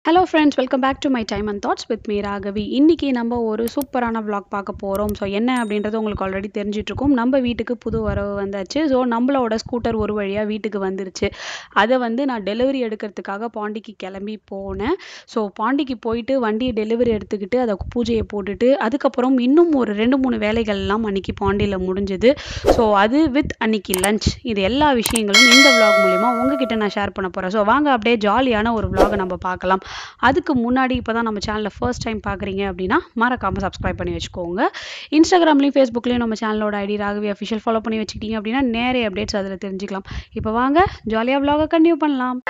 hello friends welcome back to my time and thoughts with me Raghavi இன்றைக்கி நம்ம ஒரு சூப்பரான vlog பார்க்க போகிறோம் ஸோ என்ன அப்படின்றது உங்களுக்கு ஆல்ரெடி தெரிஞ்சிட்ருக்கும் நம்ம வீட்டுக்கு புது வரவு வந்தாச்சு ஸோ நம்மளோட ஸ்கூட்டர் ஒரு வழியாக வீட்டுக்கு வந்துருச்சு அதை வந்து நான் டெலிவரி எடுக்கிறதுக்காக பாண்டிக்கு கிளம்பி போனேன் ஸோ பாண்டிக்கு போயிட்டு வண்டியை டெலிவரி எடுத்துக்கிட்டு அதை பூஜையை போட்டுட்டு அதுக்கப்புறம் இன்னும் ஒரு ரெண்டு மூணு வேலைகள்லாம் அன்னைக்கு பாண்டியில் முடிஞ்சுது ஸோ அது வித் அன்னைக்கு லஞ்ச் இது எல்லா விஷயங்களும் இந்த vlog மூலிமா உங்ககிட்ட நான் ஷேர் பண்ண போகிறேன் ஸோ வாங்க அப்படியே ஜாலியான ஒரு vlog நம்ம பார்க்கலாம் அதுக்கு முன்னாடி இப்போ தான் நம்ம சேனலை ஃபர்ஸ்ட் டைம் பார்க்குறீங்க அப்படின்னா மறக்காமல் சப்ஸ்கிரைப் பண்ணி வச்சுக்கோங்க இன்ஸ்டாகிராம்லையும் ஃபேஸ்புக்லேயும் நம்ம சேனலோட ஐடி ராகவி அஃபிஷியல் ஃபாலோ பண்ணி வச்சுக்கிட்டீங்க அப்படின்னா நிறைய அப்டேட்ஸ் அதில் தெரிஞ்சுக்கலாம் இப்போ வாங்க ஜாலியாக vlog கண்டினியூ பண்ணலாம்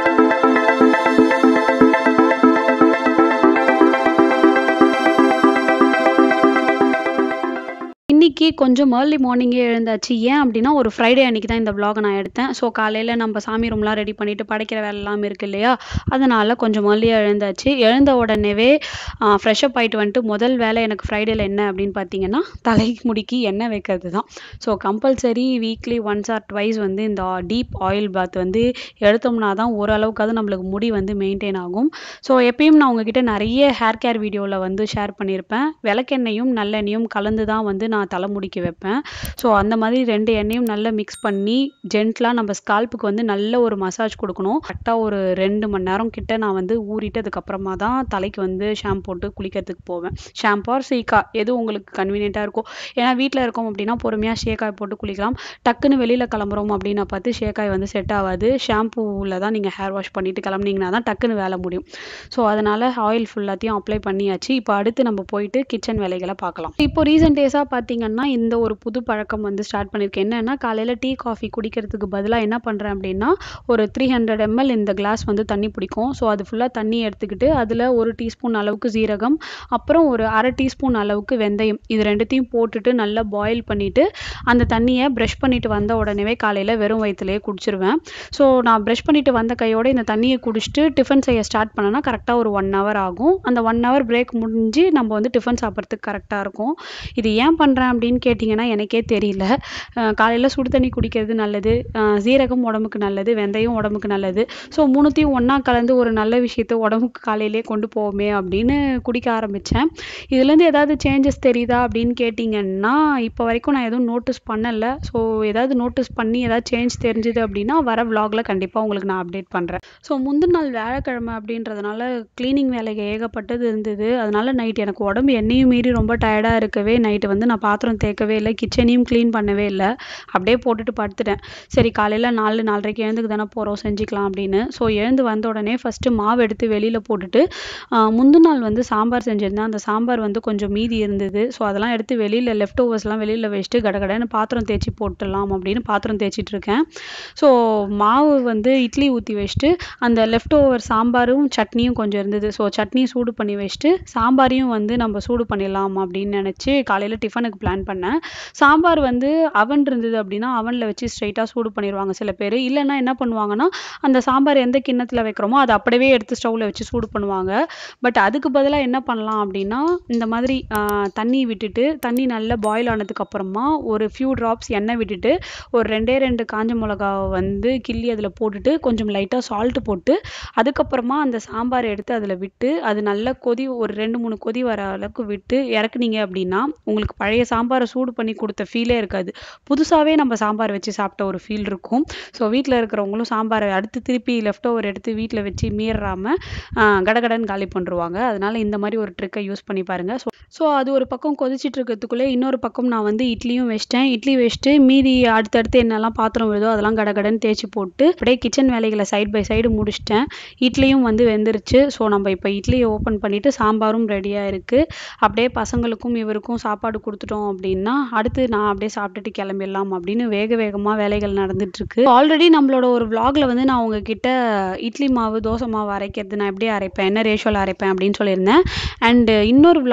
இன்னைக்கு கொஞ்சம் ஏர்லி மார்னிங்கே எழுந்தாச்சு ஏன் அப்படின்னா ஒரு ஃப்ரைடே அன்னைக்கு தான் இந்த vlog நான் எடுத்தேன் ஸோ காலையில் நம்ம சாமி ரூம்லாம் ரெடி பண்ணிட்டு படைக்கிற வேலைலாம் இருக்கு இல்லையா அதனால கொஞ்சம் ஏர்லியாக எழுந்தாச்சு எழுந்த உடனேவே ஃப்ரெஷ்அப் ஆயிட்டு வந்துட்டு முதல் வேலை எனக்கு ஃப்ரைடேல என்ன அப்படின்னு பார்த்தீங்கன்னா தலை முடிக்கு எண்ணெய் வைக்கிறது தான் so compulsory weekly once or twice வந்து இந்த டீப் ஆயில் பாத் வந்து எடுத்தோம்னா தான் ஓரளவுக்காவது நம்மளுக்கு முடி வந்து மெயின்டைன் ஆகும் ஸோ எப்பயும் நான் உங்ககிட்ட நிறைய ஹேர் கேர் வீடியோவில் வந்து ஷேர் பண்ணியிருப்பேன் விளக்கெண்ணெயும் நல்லெண்ணெயும் கலந்து தான் வந்து நான் தலைமுடிக்கு வைப்பேன் ஸோ அந்த மாதிரி ரெண்டு எண்ணெயும் நல்லா மிக்ஸ் பண்ணி ஜென்ட்லாக நம்ம ஸ்கால்ப்புக்கு வந்து நல்ல ஒரு மசாஜ் கொடுக்கணும் கரெக்டாக ஒரு ரெண்டு மணி நேரம் கிட்ட நான் வந்து ஊறிட்டு அதுக்கப்புறமா தான் தலைக்கு வந்து ஷாம்பு போட்டு குளிக்கிறதுக்கு போவேன் ஷாம்பு ஆர் சீக்கா எது உங்களுக்கு கன்வீனியண்ட்டாக இருக்கும் ஏன்னா வீட்டில் இருக்கோம் அப்படின்னா பொறுமையாக ஷேக்காய் போட்டு குளிக்கலாம் டக்குன்னு வெளியில் கிளம்புறோம் அப்படின்னு பார்த்து ஷேக்காய் வந்து செட் ஆகாது ஷாம்பூவில் தான் நீங்கள் ஹேர் வாஷ் பண்ணிட்டு கிளம்புனீங்கன்னா தான் டக்குன்னு வேலை முடியும் ஸோ அதனால் ஆயில் ஃபுல்லாத்தையும் அப்ளை பண்ணியாச்சு இப்போ அடுத்து நம்ம போயிட்டு கிச்சன் வேலைகளை பார்க்கலாம் இப்போ ரீசெண்ட் டேஸாக பார்த்தீங்கன்னா இந்த ஒரு புது பழக்கம் வந்து ஸ்டார்ட் பண்ணியிருக்கேன் என்னன்னா காலையில் டீ காஃபி குடிக்கிறதுக்கு பதிலாக என்ன பண்ணுறேன் அப்படின்னா ஒரு த்ரீ ஹண்ட்ரட் எம்எல் இந்த கிளாஸ் வந்து தண்ணி பிடிக்கும் ஸோ அது ஃபுல்லாக தண்ணி எடுத்துக்கிட்டு அதில் ஒரு டீஸ்பூன் அளவுக்கு சீரகம் அப்புறம் ஒரு அரை டீஸ்பூன் அளவுக்கு வெந்தயம் இது ரெண்டுத்தையும் போட்டுட்டு நல்லா பாயில் பண்ணிவிட்டு அந்த தண்ணியை ப்ரஷ் பண்ணிட்டு வந்த உடனே காலையில் வெறும் வயிற்றுலேயே குடிச்சிருவேன் ஸோ நான் ப்ரஷ் பண்ணிட்டு வந்த கையோட இந்த தண்ணியை குடிச்சிட்டு டிஃபன் செய்ய ஸ்டார்ட் பண்ணேன்னா கரெக்டாக ஒரு ஒன் ஹவர் ஆகும் அந்த ஒன் ஹவர் பிரேக் முடிஞ்சு நம்ம வந்து டிஃபன் சாப்பிட்றதுக்கு கரெக்டாக இருக்கும் இது ஏன் பண்ணுறேன் அப்படின்னு கேட்டிங்கன்னா எனக்கே தெரியல காலையில் சுடு தண்ணி குடிக்கிறது நல்லது அஹ் சீரகம் உடம்புக்கு நல்லது வெந்தயம் உடம்புக்கு நல்லது ஸோ மூணுத்தையும் ஒன்றா கலந்து ஒரு நல்ல விஷயத்த உடம்புக்கு காலையிலே கொண்டு போவோமே அப்படின்னு குடிக்க ஆரம்பித்தேன் இதுலேருந்து ஏதாவது சேஞ்சஸ் தெரியுதா அப்படின்னு கேட்டிங்கன்னா இப்போ வரைக்கும் நான் எதுவும் நோட்டீஸ் பண்ணலை ஸோ ஏதாவது நோட்டீஸ் பண்ணி ஏதாவது சேஞ்ச் தெரிஞ்சுது அப்படின்னா வர vlogல கண்டிப்பாக உங்களுக்கு நான் அப்டேட் பண்ணுறேன் ஸோ முந்தின நாள் வியாழக்கிழமை அப்படின்றதுனால க்ளீனிங் வேலைக்கு ஏகப்பட்டது இருந்தது அதனால நைட் எனக்கு உடம்பு என்னையும் மீறி ரொம்ப டயர்டாக இருக்கவே நைட்டு வந்து நான் பாத்திரம் தேய்க்கவே இல்லை கிச்சனையும் க்ளீன் பண்ணவே இல்லை அப்படியே போட்டுட்டு படுத்துட்டேன் சரி காலையில் நாலு நாலரைக்கு எழுந்துக்கு தானே போகிறோம் செஞ்சுக்கலாம் அப்படின்னு ஸோ எழுந்து வந்த உடனே ஃபஸ்ட்டு மாவு எடுத்து வெளியில் போட்டுட்டு ஆஹ் முந்தின நாள் வந்து சாம்பார் செஞ்சுருந்தேன் அந்த சாம்பார் வந்து கொஞ்சம் மீதி இருந்தது ஸோ அதெல்லாம் எடுத்து வெளியில் லெஃப்ட் ஓவர்ஸ்லாம் வெளியில் வச்சுட்டு கடகடன்னு பாத்திரம் தேய்ச்சி போட்டுடலாம் அப்படின்னு பாத்திரம் தேய்ச்சிட்டு இருக்கேன் ஸோ மாவு வந்து இட்லி ஊற்றி வச்சுட்டு அந்த லெஃப்ட் ஓவர் சாம்பாரும் சட்னியும் கொஞ்சம் இருந்தது ஸோ சட்னி சூடு பண்ணி வச்சுட்டு சாம்பாரையும் வந்து நம்ம சூடு பண்ணிடலாம் அப்படின்னு நினச்சி காலையில் டிஃபனுக்கு பிளான் பண்ணேன் சாம்பார் வந்து அவன் இருந்தது அப்படின்னா அவனில் வச்சு ஸ்ட்ரைட்டாக சூடு பண்ணிடுவாங்க சில பேர் இல்லைன்னா என்ன பண்ணுவாங்கன்னா அந்த சாம்பார் எந்த கிண்ணத்தில் வைக்கிறோமோ அதை அப்படியே எடுத்து ஸ்டவ்வில் வச்சு சூடு பண்ணுவாங்க பட் அதுக்கு பதிலாக என்ன பண்ணலாம் அப்படின்னா இந்த மாதிரி ஆஹ், தண்ணி விட்டுட்டு தண்ணி நல்லா பாயில் ஆனதுக்கு அப்புறமா ஒரு ஃபியூ ட்ராப்ஸ் எண்ணெய் விட்டுட்டு ஒரு ரெண்டே ரெண்டு காஞ்ச மிளகாவை வந்து கிள்ளி அதில் போட்டுட்டு கொஞ்சம் லைட்டாக சால்ட் போட்டு அதுக்கப்புறமா அந்த சாம்பாரை எடுத்து அதில் விட்டு அது நல்லா கொதி ஒரு ரெண்டு மூணு கொதி வர அளவுக்கு விட்டு இறக்குனீங்க அப்படின்னா உங்களுக்கு பழைய சாம்பாரை சூடு பண்ணி கொடுத்த ஃபீலே இருக்காது புதுசாகவே நம்ம சாம்பார் வச்சு சாப்பிட்ட ஒரு ஃபீல் இருக்கும் ஸோ வீட்டில் இருக்கிறவங்களும் சாம்பாரை அடுத்து திருப்பி லெஃப்ட் ஓவர் எடுத்து வீட்டில் வச்சு மீறாமல் கடகடன்னு காலி பண்ணுருவாங்க அதனால இந்த மாதிரி ஒரு ட்ரிக்கை யூஸ் பண்ணி பாருங்க ஸோ ஸோ அது ஒரு பக்கம் கொதிச்சிட்டு இருக்கிறதுக்குள்ளே இன்னொரு பக்கம் நான் வந்து இட்லியும் வச்சிட்டேன் இட்லி வச்சுட்டு மீதி அடுத்தடுத்து என்னெல்லாம் பாத்திரம் விழுதோ அதெல்லாம் கடகடன்னு தேய்ச்சி போட்டு அப்படியே கிச்சன் வேலைகளை சைடு பை சைடு முடிச்சிட்டேன் இட்லியும் வந்து வெந்துருச்சு ஸோ நம்ம இப்போ இட்லியை ஓப்பன் பண்ணிட்டு சாம்பாரும் ரெடியாக இருக்குது அப்படியே பசங்களுக்கும் இவருக்கும் சாப்பாடு கொடுத்துட்டோம் அப்படின்னா அடுத்து நான் அப்படியே சாப்பிட்டுட்டு கிளம்பிடலாம் அப்படின்னு வேக வேகமாக வேலைகள் நடந்துட்டு இருக்கு ஆல்ரெடி நம்மளோட ஒரு vlogல வந்து நான் உங்ககிட்ட இட்லி மாவு தோசை மாவு அரைக்கிறது நான் எப்படி அரைப்பேன் என்ன ரேஷியோவில் அரைப்பேன் அப்படின்னு சொல்லியிருந்தேன் அண்ட் இன்னொரு vlogல பார்த்தீங்கன்னா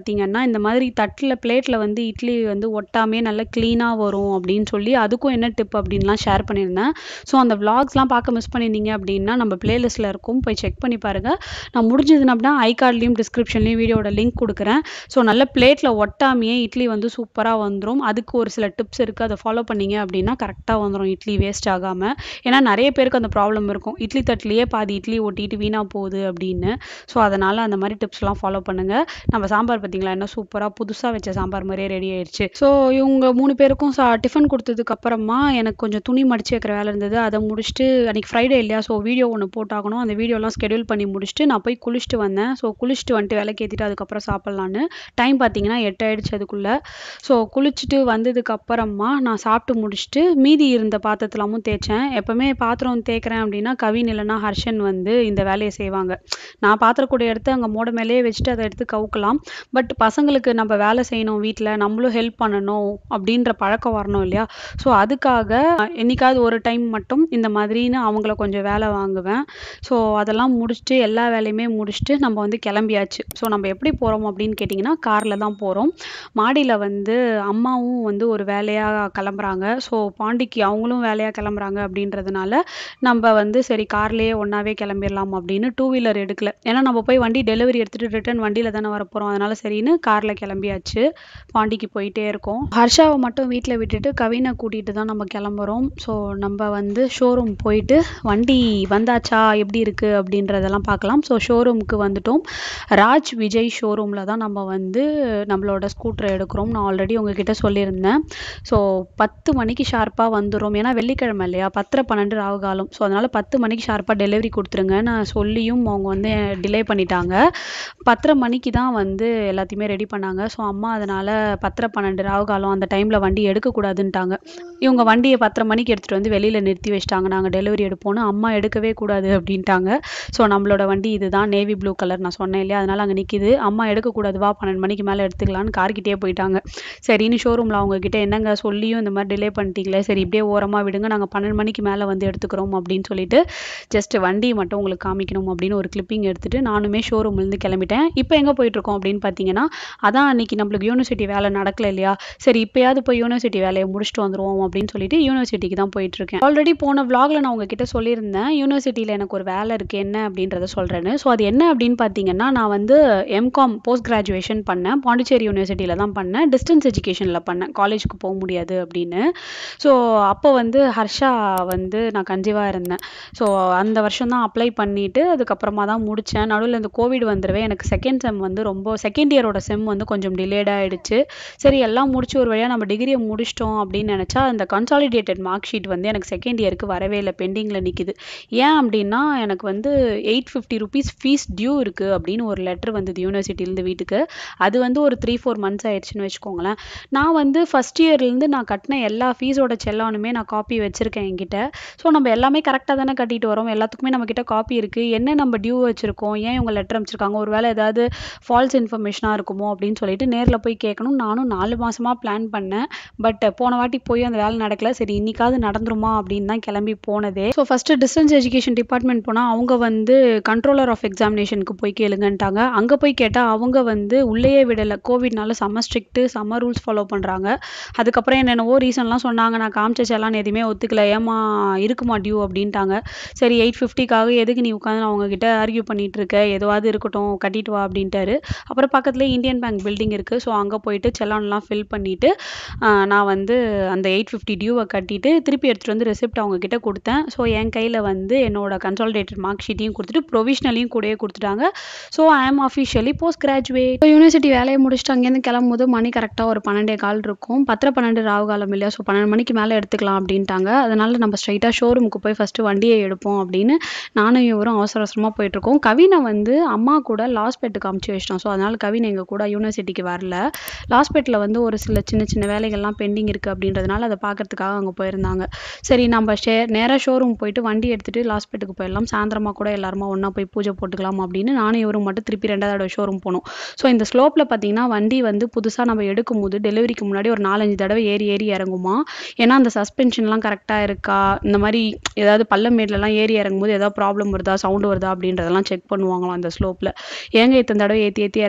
கேட்டிங்கன்னா இந்த மாதிரி தட்டில் பிளேட்டில் வந்து இட்லி வந்து ஒட்டாமே நல்லா க்ளீனாக வரும் அப்படின்னு சொல்லி அதுக்கும் என்ன டிப் அப்படின்லாம் ஷேர் பண்ணியிருந்தேன் ஸோ அந்த vlogsலாம் பார்க்க மிஸ் பண்ணியிருந்தீங்க அப்படின்னா நம்ம பிளேலிஸ்ட்டில் இருக்கும் போய் செக் பண்ணி பாருங்கள் நான் முடிஞ்சதுன்னா அப்படின்னா ஐ கார்ட்லேயும் டிஸ்கிரிப்ஷன்லேயும் வீடியோட லிங்க் கொடுக்குறேன் ஸோ நல்ல பிளேட்டில் ஒட்டாமையே இட்லி வந்து சூப்பராக வந்துடும் அதுக்கு ஒரு சில டிப்ஸ் இருக்குது அதை ஃபாலோ பண்ணீங்க அப்படின்னா கரெக்டாக வந்துடும் இட்லி வேஸ்ட் ஆகாமல் ஏன்னா நிறைய பேருக்கு அந்த ப்ராப்ளம் இருக்கும் இட்லி தட்டிலேயே பாதி இட்லி ஒட்டிட்டு வீணாக போகுது அப்படின்னு ஸோ அதனால் அந்த மாதிரி டிப்ஸ்லாம் ஃபாலோ பண்ணுங்கள் நம்ம சாம்பார் பார்த்தீங்களா என்ன சூப்பராக புதுசாக வச்ச சாம்பார் மாதிரியே ரெடி ஆயிடுச்சு ஸோ இவங்க மூணு பேருக்கும் சா டிஃபன் கொடுத்ததுக்கு அப்புறமா எனக்கு கொஞ்சம் துணி மடிச்சு வைக்கிற வேலை இருந்தது அதை முடிச்சுட்டு அன்றைக்கி ஃப்ரைடே இல்லையா ஸோ வீடியோ ஒன்று போட்டாகணும் அந்த வீடியோலாம் ஸ்கெடியூல் பண்ணி முடிச்சுட்டு நான் போய் குளிச்சுட்டு வந்தேன் ஸோ குளிச்சுட்டு வந்துட்டு விளக்கு ஏற்றிட்டு அதுக்கப்புறம் சாப்பிட்லான்னு டைம் பார்த்தீங்கன்னா எட்டு ஆயிடுச்சு அதுக்குள்ளே ஸோ குளிச்சுட்டு வந்ததுக்கு அப்புறமா நான் சாப்பிட்டு முடிச்சுட்டு மீதி இருந்த பாத்திரத்தெல்லாமும் தேய்ச்சேன் எப்போவுமே பாத்திரம் தேய்க்கிறேன் அப்படின்னா கவின் இல்லைன்னா ஹர்ஷன் வந்து இந்த வேலையை செய்வாங்க நான் பாத்திரக்கூட எடுத்து அங்கே மோட மேலேயே வச்சுட்டு அதை எடுத்து கவுக்கலாம் பட் பசங்களுக்கு நம்ம வேலை செய்யணும் வீட்டில் நம்மளும் ஹெல்ப் பண்ணணும் அப்படின்ற பழக்கம் வரணும் இல்லையா ஸோ அதுக்காக என்னைக்காவது ஒரு டைம் மட்டும் இந்த மாதிரின்னு அவங்கள கொஞ்சம் வேலை வாங்குவேன் ஸோ அதெல்லாம் முடிச்சுட்டு எல்லா வேலையுமே முடிச்சுட்டு நம்ம வந்து கிளம்பியாச்சு ஸோ நம்ம எப்படி போகிறோம் அப்படின்னு கேட்டிங்கன்னா காரில் தான் போகிறோம் மாடியில் வந்து அம்மாவும் வந்து ஒரு வேலையாக கிளம்புறாங்க ஸோ பாண்டிக்கு அவங்களும் வேலையாக கிளம்புறாங்க அப்படின்றதுனால நம்ம வந்து சரி கார்லேயே ஒன்றாவே கிளம்பிடலாம் அப்படின்னு டூ வீலர் எடுக்கல ஏன்னா நம்ம போய் வண்டி டெலிவரி எடுத்துகிட்டு ரிட்டர்ன் வண்டியில் தானே வர போகிறோம் அதனால சரின்னு காரில் கிளம்பியாச்சு பாண்டிக்கு போயிட்டே இருக்கோம் ஹர்ஷாவை மட்டும் வீட்டில் விட்டுட்டு கவினை கூட்டிகிட்டு தான் நம்ம கிளம்புறோம் ஸோ நம்ம வந்து ஷோரூம் போயிட்டு வண்டி வந்தாச்சா எப்படி இருக்குது அப்படின்றதெல்லாம் பார்க்கலாம் ஸோ ஷோரூமுக்கு வந்துட்டோம் ராஜ் விஜய் ஷோரூமில் தான் நம்ம வந்து நம்மளோட ஸ்கூட்டரை எடுக்கிறோம் நான் ஆல்ரெடி உங்ககிட்ட சொல்லியிருந்தேன் ஸோ பத்து மணிக்கு ஷார்ப்பாக வந்துடும் ஏன்னா வெள்ளிக்கிழமை இல்லையா பத்தரை பன்னெண்டு ராவு காலம் ஸோ அதனால் பத்து மணிக்கு ஷார்ப்பாக டெலிவரி கொடுத்துருங்க நான் சொல்லியும் அவங்க வந்து டிலே பண்ணிட்டாங்க பத்தரை மணிக்கு தான் வந்து எல்லாத்தையுமே ரெடி பண்ணாங்க ஸோ அம்மா அதனால் பத்தரை பன்னெண்டு ராவு காலம் அந்த டைமில் வண்டி எடுக்கக்கூடாதுன்ட்டாங்க இவங்க வண்டியை பத்தரை மணிக்கு எடுத்துகிட்டு வந்து வெளியில் நிறுத்தி வச்சிட்டாங்க நாங்கள் டெலிவரி எடுப்போம்னு அம்மா எடுக்கவே கூடாது அப்படின்ட்டாங்க ஸோ நம்மளோட வண்டி இதுதான் நேவி ப்ளூ கலர் நான் சொன்னேன் இல்லையா அதனால் அங்கே நிற்கிது அம்மா எடுக்கக்கூடாது வா பன்னெண்டு மணிக்கு மேலே எடுத்துக்கலான்னு கார்கிட்டே போயிட்டாங்க சரின்னு ஷோரூமில் அவங்க கிட்ட என்னங்க சொல்லியும் இந்த மாதிரி டிலே பண்ணிட்டீங்களே சரி இப்படியே ஓரமாக விடுங்க நாங்கள் பன்னெண்டு மணிக்கு மேலே வந்து எடுத்துக்கிறோம் அப்படின்னு சொல்லிட்டு ஜஸ்ட் வண்டி மட்டும் உங்களுக்கு காமிக்கணும் அப்படின்னு ஒரு கிளிப்பிங் எடுத்துட்டு நானுமே ஷோரூம்லேருந்து கிளம்பிட்டேன் இப்போ எங்கே போயிட்டுருக்கோம் அப்படின்னு பார்த்தீங்கன்னா அதான் அன்னைக்கு நம்மளுக்கு யூனிவர்சிட்டி வேலை நடக்கல இல்லையா சரி இப்போயாவது போய் யூனிவர்சிட்டி வேலையை முடிச்சுட்டு வந்துருவோம் அப்படின்னு சொல்லிட்டு யூனிவர்சிட்டிக்கு தான் போயிட்டுருக்கேன் ஆல்ரெடி போன vlogல நான் உங்ககிட்ட சொல்லியிருந்தேன் யூனிவர்சிட்டியில் எனக்கு ஒரு வேலை இருக்குது என்ன அப்படின்றத சொல்கிறேன்னு ஸோ அது என்ன அப்படின்னு பார்த்தீங்கன்னா நான் வந்து எம்காம் போஸ்ட் கிராஜுவேஷன் பண்ணேன் பாண்டிச்சேரி யூனிவர்சிட்டியில் தான் பண்ணேன் டிஸ்டன்ஸ் எஜுகேஷனில் பண்ணேன் காலேஜுக்கு போக முடியாது அப்படின்னு ஸோ அப்போ வந்து ஹர்ஷா வந்து நான் கன்சீவாக இருந்தேன் ஸோ அந்த வருஷம் தான் அப்ளை பண்ணிட்டு அதுக்கப்புறமா தான் முடித்தேன் நடுவில் இந்த கோவிட் வந்துடவே எனக்கு செகண்ட் செம் வந்து ரொம்ப செகண்ட் இயரோட செம் வந்து கொஞ்சம் டிலேட் ஆயிடுச்சு சரி எல்லாம் முடிச்சு ஒரு வழியாக நம்ம டிகிரியை முடிச்சிட்டோம் அப்படின்னு நினச்சா அந்த கன்சாலிடேட்டட் மார்க் ஷீட் வந்து எனக்கு செகண்ட் இயருக்கு வரவே இல்லை பெண்டிங்கில் நிற்கிது ஏன் அப்படின்னா எனக்கு வந்து eight fifty rupees fees due இருக்குது அப்படின்னு ஒரு லெட்டர் வந்தது யூனிவர்சிட்டிலேருந்து வீட்டுக்கு அது வந்து ஒரு த்ரீ ஃபோர் மந்த்ஸ் ஆயிடுச்சுன்னு வச்சுக்கோங்களேன் நான் வந்து ஃபஸ்ட் இயர்லேருந்து நான் கட்டின எல்லா ஃபீஸோட செல்லானுமே நான் காப்பி வச்சுருக்கேன் என்கிட்ட ஸோ நம்ம எல்லாமே கரெக்டாக தானே கட்டிட்டு வரோம் எல்லாத்துக்குமே நம்மக்கிட்ட காப்பி இருக்குது என்ன நம்ம டியூ வச்சுருக்கோம் ஏன் இவங்க லெட்டர் அமைச்சிருக்காங்க ஒரு வேளை ஏதாவது ஃபால்ஸ் இன்ஃபர்மேஷனாக இருக்குமோ அப்படின்னு சொல்லிட்டு நேரில் போய் கேட்கணும் நானும் நாலு மாசமா பிளான் பண்ணேன் பட் போன வாட்டி போய் அந்த வேலை நடக்கல சரி இன்னைக்காவது நடந்துருமா அப்படின்னு தான் கிளம்பி போனதே so first distance education department போனால் அவங்க வந்து கண்ட்ரோலர் ஆஃப் எக்ஸாமினேஷனுக்கு போய் கேளுங்கன்ட்டாங்க அங்கே போய் கேட்டால் அவங்க வந்து உள்ளேயே விடலை கோவிட்னால செம்ம ஸ்ட்ரிக்ட்டு செம்ம ரூல்ஸ் ஃபாலோ பண்ணுறாங்க அதுக்கப்புறம் என்னென்னவோ ரீசன்லாம் சொன்னாங்க நான் காமிச்ச செல்லான் எதுவுமே ஒத்துக்கல ஏமா இருக்குமா டியூ அப்படின்ட்டாங்க சரி எயிட் ஃபிஃப்டிக்காக எதுக்கு நீ உட்காந்து அவங்க கிட்ட ஆர்கியூ பண்ணிட்டு இருக்க எதுவாவது இருக்கட்டும் கட்டிட்டு வா அப்படின்ட்டாரு அப்புறம் பக்கத்துலேயே இந்தியன் பேங்க் பில்டிங் இருக்குது ஸோ அங்கே போயிட்டு செல்லான்லாம் ஃபில் பண்ணிவிட்டு நான் வந்து அந்த எயிட் ஃபிஃப்டி டியூவை கட்டிட்டு திருப்பி எடுத்துகிட்டு வந்து ரெசிப்ட் அவங்க கிட்ட கொடுத்தேன் ஸோ என் கையில் வந்து என்னோட கன்சாலிடேட்டட் மார்க் ஷீட்டையும் கொடுத்துட்டு ப்ரொவிஷனலையும் கூடயே கொடுத்துட்டாங்க ஸோ ஐ ஆம் அஃபிஷியலி போஸ்ட் கிராஜுவேட் யூனிவர்சிட்டி வேலையை முடிச்சுட்டு அங்கேருந்து கிளம்பும்போது மணி கரெக்டாக ஒரு பன்னெண்டே கால் இருக்கும் பத்தரை பன்னெண்டு ராவு காலம் இல்லையா ஸோ பன்னெண்டு மணிக்கு மேலே எடுத்துக்கலாம் அப்படின்ட்டாங்க அதனால நம்ம ஸ்ட்ரைட்டாக ஷோரூமுக்கு போய் ஃபஸ்ட்டு வண்டியை எடுப்போம் அப்படின்னு நானும் இவரும் அவசர அவசரமாக போயிட்டுருக்கோம் கவினை வந்து அம்மா கூட லாஸ்பேட்டுக்கு அமுச்சு வச்சிட்டோம் ஸோ அதனால கவின் எங்கள் கூட யூனிவர்சிட்டிக்கு வரல லாஸ்பேட்டில் வந்து ஒரு சில சின்ன சின்ன வேலைகள்லாம் பெண்டிங் இருக்குது அப்படின்றதுனால அதை பார்க்கறதுக்காக அங்கே போயிருந்தாங்க சரி நம்ம ஷே நேராக ஷோரூம் போயிட்டு வண்டி எடுத்துகிட்டு லாஸ்பேட்டுக்கு போயிடலாம் சாயந்தரமாக கூட எல்லாருமா ஒன்றா போய் பூஜை போட்டுக்கலாம் அப்படின்னு நானும் இவரும் மட்டும் திருப்பி ரெண்டாவது தடவை ஷோரூம் போனோம் ஸோ இந்த ஸ்லோப்பில் பார்த்தீங்கன்னா வண்டி வந்து புதுசாக நம்ம எடுக்கும் போது டெலிவரிக்கு முன்னாடி ஒரு நாலஞ்சு தடவை ஏறி ஏறி இறங்குமா ஏன்னா அந்த சஸ்பென்ஷன்லாம் கரெக்டாக இருக்கா இந்த மாதிரி ஏதாவது பள்ளமேட்லலாம் ஏறி இறங்கும்போது ஏதாவது ப்ராப்ளம் வருதா சவுண்டு வருதா அப்படின்றதெல்லாம் செக் பண்ணுவாங்களாம் அந்த ஸ்லோப்பில் ஏங்க இத்தனை தடவை ஏற்றி ஏற்றி இறக்குறீங்க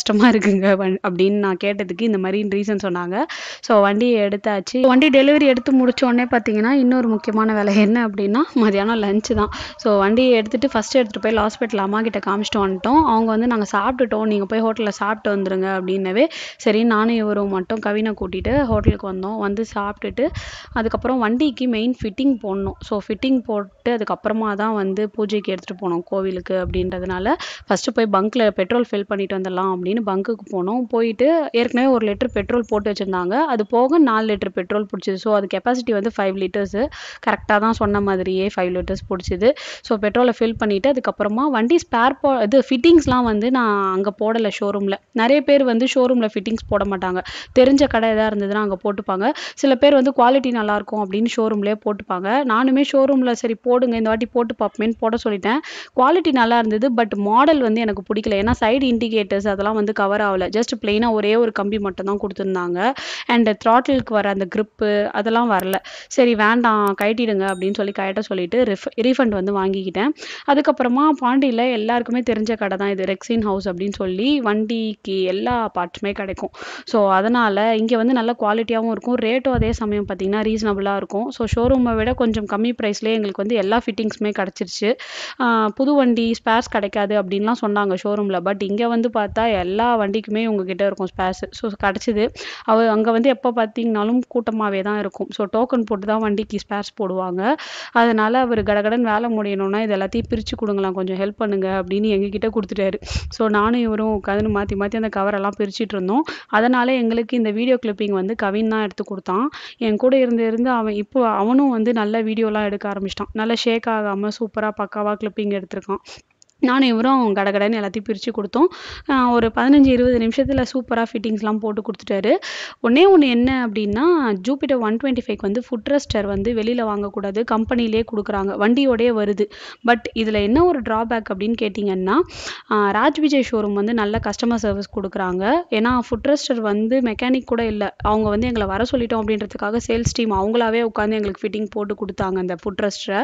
கஷ்டமாக இருக்குங்க வண் அப்படின்னு நான் கேட்டதுக்கு இந்த மாதிரி ரீசன் சொன்னாங்க ஸோ வண்டியை எடுத்தாச்சு வண்டி டெலிவரி எடுத்து முடிச்ச உடனே பார்த்தீங்கன்னா இன்னொரு முக்கியமான வேலை என்ன அப்படின்னா மதியானம் லஞ்சு தான் ஸோ வண்டியை எடுத்துகிட்டு ஃபஸ்ட்டு எடுத்துகிட்டு போய் ஹாஸ்பிட்டல் அம்மா கிட்ட காமிச்சிட்டு வந்துட்டோம் அவங்க வந்து நாங்கள் சாப்பிட்டுட்டோம் நீங்கள் போய் ஹோட்டலில் சாப்பிட்டு வந்துருங்க அப்படின்னவே சரி நானும் இவரும் மட்டும் கவினை கூட்டிகிட்டு ஹோட்டலுக்கு வந்தோம் வந்து சாப்பிட்டுட்டு அதுக்கப்புறம் வண்டிக்கு மெயின் ஃபிட்டிங் போடணும் ஸோ ஃபிட்டிங் போட்டு அதுக்கப்புறமா தான் வந்து பூஜைக்கு எடுத்துகிட்டு போனோம் கோவிலுக்கு அப்படின்றதுனால ஃபஸ்ட்டு போய் பங்க்கில் பெட்ரோல் ஃபில் பண்ணிட்டு வந்துடலாம் அப்படின்னு பங்க்குக்கு போனோம் போயிட்டு ஏற்கனவே ஒரு லிட்டர் பெட்ரோல் போட்டு வச்சுருந்தாங்க அது போக நாலு லிட்டர் பெட்ரோல் பிடிச்சிது ஸோ அது கெப்பாசிட்டி வந்து ஃபைவ் லிட்டர்ஸு கரெக்டாக தான் சொன்ன மாதிரியே ஃபைவ் லிட்டர்ஸ் பிடிச்சிது ஸோ பெட்ரோலை ஃபில் பண்ணிவிட்டு அதுக்கப்புறமா வண்டி ஸ்பேர் போ இது ஃபிட்டிங்ஸ்லாம் வந்து நான் அங்கே போடலை ஷோரூமில் நிறைய பேர் வந்து ஷோரூமில் ஃபிட்டிங்ஸ் போட மாட்டாங்க தெரிஞ்ச கடை எதாக இருந்ததுன்னா அங்கே போட்டுப்பாங்க சில பேர் வந்து குவாலிட்டி நல்லாயிருக்கும் அப்படின்னு ஷோரூம்லேயே போட்டுப்பாங்க நானுமே ஷோரூமில் சரி போடுங்க இந்த வாட்டி போட்டு பார்ப்போமேன்னு போட சொல்லிட்டேன் குவாலிட்டி நல்லா இருந்தது பட் மாடல் வந்து எனக்கு பிடிக்கல ஏன்னா சைடு இண்டிகேட்டர்ஸ் அதெல்லாம் வந்து கவர் ஆகல ஜஸ்ட் பிளெயினாக ஒரே ஒரு கம்பி மட்டும் தான் கொடுத்துருந்தாங்க அண்ட் த்ராட்டிலுக்கு வர அந்த grip அதெல்லாம் வரல சரி வேண்டாம் கழட்டிடுங்க அப்படின்னு சொல்லி கழட்ட சொல்லிட்டு ரிஃப் ரீஃபண்ட் வந்து வாங்கிக்கிட்டேன் அதுக்கப்புறமா பாண்டியில் எல்லாருக்குமே தெரிஞ்ச கடை தான் இது ரெக்ஸின் ஹவுஸ் அப்படின்னு சொல்லி வண்டிக்கு எல்லா பார்ட்ஸுமே கிடைக்கும் ஸோ அதனால் இங்கே வந்து நல்ல குவாலிட்டியாகவும் இருக்கும் ரேட்டும் அதே சமயம் பார்த்தீங்கன்னா ரீசனபுளாக இருக்கும் ஸோ ஷோரூமை விட கொஞ்சம் கம்மி ப்ரைஸ்லேயே எங்களுக்கு வந்து எல்லா ஃபிட்டிங்ஸுமே கிடச்சிருச்சு புது வண்டி ஸ்பேர்ஸ் கிடைக்காது அப்படின்லாம் சொன்னாங்க ஷோரூமில் பட் இங்கே வந்து பார்த்தா எல்லா வண்டிக்குமே உங்ககிட்ட இருக்கும் ஸ்பேர்ஸ் ஸோ கிடச்சிது அவ அங்கே வந்து எப்போ பார்த்தீங்கனாலும் கூட்டமாகவே தான் இருக்கும் ஸோ டோக்கன் போட்டு தான் வண்டிக்கு ஸ்பேர்ஸ் போடுவாங்க அதனால் அவர் கடகடன் வேலை முடியணும்னா இது எல்லாத்தையும் பிரித்து கொடுங்களேன் கொஞ்சம் ஹெல்ப் பண்ணுங்க அப்படின்னு எங்ககிட்ட கொடுத்துட்டாரு ஸோ நானும் இவரும் உட்காந்து மாற்றி மாற்றி அந்த கவரெல்லாம் பிரிச்சுட்டு இருந்தோம் அதனால் எங்களுக்கு இந்த வீடியோ கிளிப்பிங் வந்து கவின் தான் எடுத்து கொடுத்தான் என் கூட இருந்து இருந்து அவன் இப்போ அவனும் வந்து நல்ல வீடியோலாம் எடுக்க ஆரம்பிச்சிட்டான் நல்லா ஷேக் ஆகாமல் சூப்பராக பக்காவாக கிளிப்பிங் எடுத்திருக்கான் நானும் இவரும் கடகடன்னு எல்லாத்தையும் பிரித்து கொடுத்தோம் ஆஹ் ஒரு பதினஞ்சு இருபது நிமிஷத்தில் சூப்பராக ஃபிட்டிங்ஸ்லாம் போட்டு கொடுத்துட்டாரு ஒன்றே ஒன்று என்ன அப்படின்னா ஜூபிட்டர் ஒன் டுவெண்ட்டி ஃபைவ் வந்து ஃபுட் ரெஸ்டர் வந்து வெளியில் வாங்கக்கூடாது கம்பெனிலே கொடுக்குறாங்க வண்டியோடயே வருது பட் இதில் என்ன ஒரு ட்ராபேக் அப்படின்னு கேட்டிங்கன்னா ஆஹ் ராஜ் விஜய் ஷோரூம் வந்து நல்ல கஸ்டமர் சர்வீஸ் கொடுக்குறாங்க ஏன்னா ஃபுட் ரெஸ்டர் வந்து மெக்கானிக் கூட இல்லை அவங்க வந்து எங்களை வர சொல்லிட்டோம் அப்படின்றதுக்காக சேல்ஸ் டீம் அவங்களாவே உட்காந்து எங்களுக்கு ஃபிட்டிங் போட்டு கொடுத்தாங்க அந்த ஃபுட் ரெஸ்டரை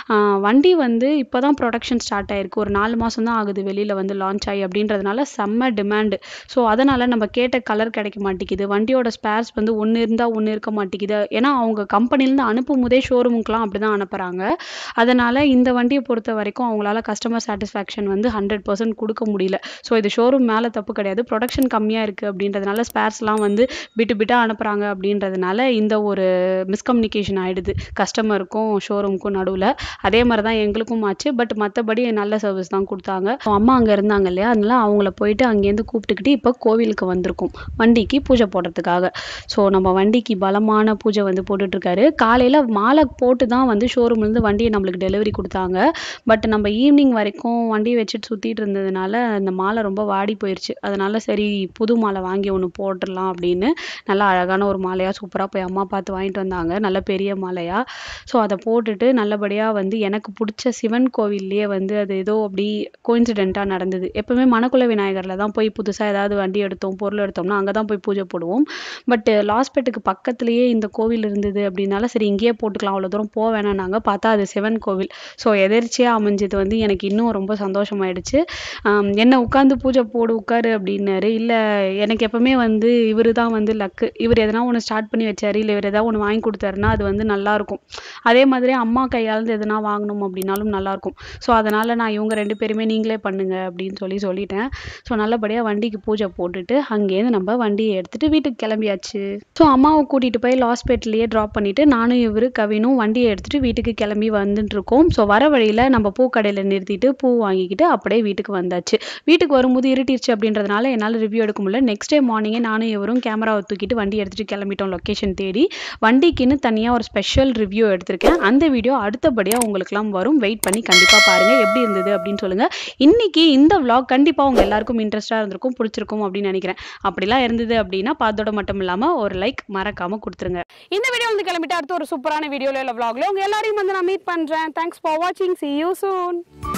வண்டி வந்து இப்போ தான் ப்ரொடக்ஷன் ஸ்டார்ட் ஆயிருக்கு ஒரு நாலு மாதம் தான் ஆகுது வெளியில் வந்து லான்ச் ஆகி அப்படின்றதுனால செம்ம டிமாண்டு ஸோ அதனால் நம்ம கேட்ட கலர் கிடைக்க மாட்டேங்குது வண்டியோட ஸ்பேர்ஸ் வந்து ஒன்று இருந்தால் ஒன்று இருக்க மாட்டேங்குது ஏன்னா அவங்க கம்பெனிலேருந்து அனுப்பும் போதே ஷோரூமுக்கெலாம் அப்படி தான் அனுப்புகிறாங்க அதனால் இந்த வண்டியை பொறுத்த வரைக்கும் அவங்களால கஸ்டமர் சாட்டிஸ்ஃபேக்ஷன் வந்து ஹண்ட்ரட் பர்சன்ட் கொடுக்க முடியல ஸோ இது ஷோரூம் மேலே தப்பு கிடையாது ப்ரொடக்ஷன் கம்மியாக இருக்குது அப்படின்றதுனால ஸ்பேர்ஸ்லாம் வந்து பிட்டு பிட்டாக அனுப்புகிறாங்க அப்படின்றதுனால இந்த ஒரு மிஸ்கம்யூனிகேஷன் ஆயிடுது கஸ்டமருக்கும் ஷோரூமுக்கும் நடுவில் அதே மாதிரி தான் எங்களுக்கும் ஆச்சு பட் மற்றபடி நல்ல சர்வீஸ் தான் கொடுத்தாங்க So, அம்மா அங்கே இருந்தாங்க இல்லையா அதனால அவங்கள போயிட்டு அங்கேருந்து கூப்பிட்டுக்கிட்டு இப்போ கோவிலுக்கு வந்திருக்கோம் வண்டிக்கு பூஜை போடுறதுக்காக ஸோ நம்ம வண்டிக்கு பலமான பூஜை வந்து போட்டுட்ருக்காரு காலையில் மாலை போட்டு தான் வந்து ஷோரூம்லேருந்து வண்டியை நம்மளுக்கு டெலிவரி கொடுத்தாங்க பட் நம்ம ஈவினிங் வரைக்கும் வண்டியை வச்சுட்டு சுற்றிட்டு இருந்ததுனால அந்த மாலை ரொம்ப வாடி போயிடுச்சு அதனால சரி புது மாலை வாங்கி ஒன்று போட்டுடலாம் அப்படின்னு நல்லா அழகான ஒரு மாலையாக சூப்பராக போய் அம்மா பார்த்து வாங்கிட்டு வந்தாங்க நல்ல பெரிய மாலையாக ஸோ அதை போட்டுட்டு நல்லபடியாக வந்து எனக்கு பிடிச்ச சிவன் கோவில்லையே வந்து அது ஏதோ அப்படி கோயின்சிடெண்ட்டாக நடந்தது எப்பவுமே மணக்குள விநாயகரில் தான் போய் புதுசாக ஏதாவது வண்டி எடுத்தோம் பொருள் எடுத்தோம்னா அங்கே தான் போய் பூஜை போடுவோம் பட் லாஸ்பேட்டுக்கு பக்கத்துலேயே இந்த கோவில் இருந்தது அப்படின்னால சரி இங்கேயே போட்டுக்கலாம் அவ்வளோ தூரம் போக வேணாம்னாங்க பார்த்தா அது சிவன் கோவில் ஸோ எதேர்ச்சியாக அமைஞ்சது வந்து எனக்கு இன்னும் ரொம்ப சந்தோஷமாயிடுச்சு ஆம், என்ன உட்காந்து பூஜை போடு உட்காரு அப்படின்னாரு இல்லை எனக்கு எப்பவுமே வந்து இவர் தான் வந்து லக்கு இவர் எதனா ஒன்று ஸ்டார்ட் பண்ணி வச்சாரு இல்லை இவர் எதாவது ஒன்று வாங்கி கொடுத்தாருன்னா அது வந்து நல்லா இருக்கும் அதே மாதிரி அம்மா கையால் எதனா வாங்கணும் அப்படின்னாலும் நல்லா இருக்கும் ஸோ அதனால நான் இவங்க ரெண்டு பேருமே நீங்களே பண்ணுங்க அப்படின்னு சொல்லி சொல்லிட்டேன் ஸோ நல்லபடியாக வண்டிக்கு பூஜை போட்டுட்டு அங்கேருந்து நம்ம வண்டியை எடுத்துட்டு வீட்டுக்கு கிளம்பியாச்சு ஸோ அம்மாவை கூட்டிட்டு போய் லாஸ்பேட்லேயே ட்ராப் பண்ணிட்டு நானும் இவரு கவினும் வண்டியை எடுத்துட்டு வீட்டுக்கு கிளம்பி வந்துட்டு இருக்கோம் ஸோ வர வழியில நம்ம பூக்கடையில் நிறுத்திட்டு பூ வாங்கிக்கிட்டு அப்படியே வீட்டுக்கு வந்தாச்சு வீட்டுக்கு வரும்போது இருட்டிருச்சு அப்படின்றதுனால என்னால் ரிவ்யூ எடுக்க முடியல நெக்ஸ்ட் டே மார்னிங்கே நானும் இவரும் கேமராவை தூக்கிட்டு வண்டி எடுத்துட்டு கிளம்பிட்டோம் லொக்கேஷன் தேடி வண்டிக்குன்னு தனியாக ஒரு ஸ்பெஷல் ரிவ்யூ எடுத்திருக்கேன் அந்த வீடியோ அடுத்தபடியாக உங்களுக்குலாம் வரும் வெயிட் பண்ணி கண்டிப்பாக பாருங்க எப்படி இருந்தது அப்படின்னு சொல்லுங்க இன்னைக்கு இந்த vlog கண்டிப்பாக உங்க எல்லாருக்கும் இன்ட்ரெஸ்டாக இருந்திருக்கும் பிடிச்சிருக்கும் அப்படின்னு நினைக்கிறேன் அப்படிலாம் இருந்தது அப்படின்னா பார்த்தோட மட்டும் இல்லாமல் ஒரு லைக் மறக்காம கொடுத்துருங்க இந்த வீடியோ வந்து கிளம்பிட்டு அடுத்து ஒரு சூப்பரான வீடியோல இல்ல vlogல உங்க எல்லாரையும் வந்து நான் மீட் பண்றேன் தேங்க்ஸ் ஃபார் வாட்சிங் see you soon